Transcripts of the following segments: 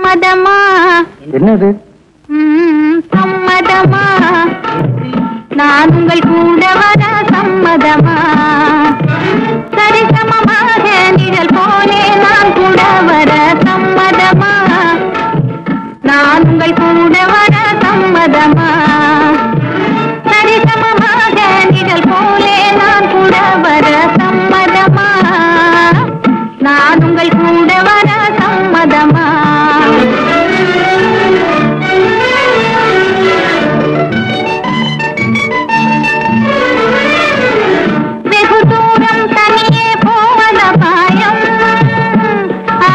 சம்மதமா என்னது ம், சம்மதமா நான் உங்கள் கூட வர சம்மதமா சரிசமமாக நிழல் போலே நான் கூட வர சம்மதமா நான் உங்கள் கூட வர சம்மதமா சரிசமமாக நிழல் போலே நான் கூட வர சம்மதமா நான் உங்கள் கூட வர சம்மதமா வெகு தூரம் தனியே போவத பாயம் ஆ,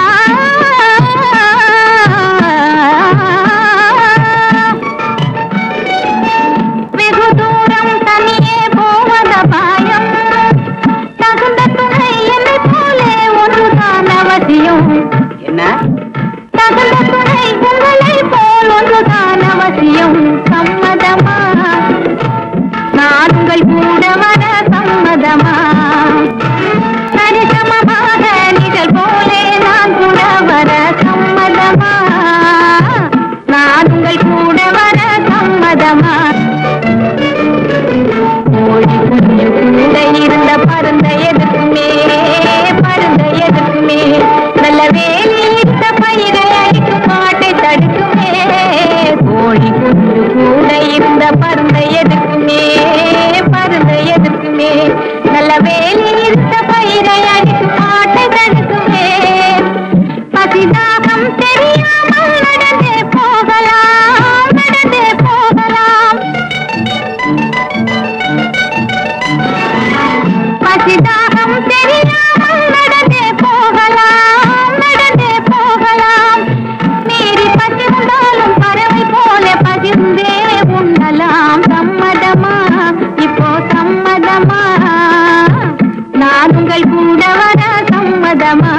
வெகு தூரம் தனியே போவத பாயம் தகுந்த துணை என்னை போலே ஒன்றுதான் அவசியம் என்ன தகுந்த துணை உங்களை போல் ஒன்றுதான் அவசியம் சம்மதமா நான் உங்கள் கூட வர சம்மதமா சரிசமமாக நிழல் போலே நான் கூட வர சம்மதமா நான் உங்கள் கூட வர சம்மதமா கோழி குஞ்சு கூட இருந்த பருந்த எதுக்குமே பருந்த எதுக்குமே நல்ல வேலி இருந்த பயிரை அழிக்கும் மாட்டை தடுக்குமே கோழி குஞ்சு கூட இருந்த பருந்த எதுக்குமே பருந்த எதுக்குமே நல்ல வேலி இருந்த பயிரை அழிக்கும் மாட்டை தடுக்குமே பசிதாகம் தெரியாமல் நடந்தே போகலாம் நடந்தே போகலாம் பசிதாகம் தெரியாமல் நடந்தே போகலாம் நடந்தே போகலாம் மீறி பசி உண்டாலும் பறவை போல பகிர்ந்தே உண்ணலாம் சம்மதமா இப்போ சம்மதமா நான் உங்கள் கூட வர சம்மதமா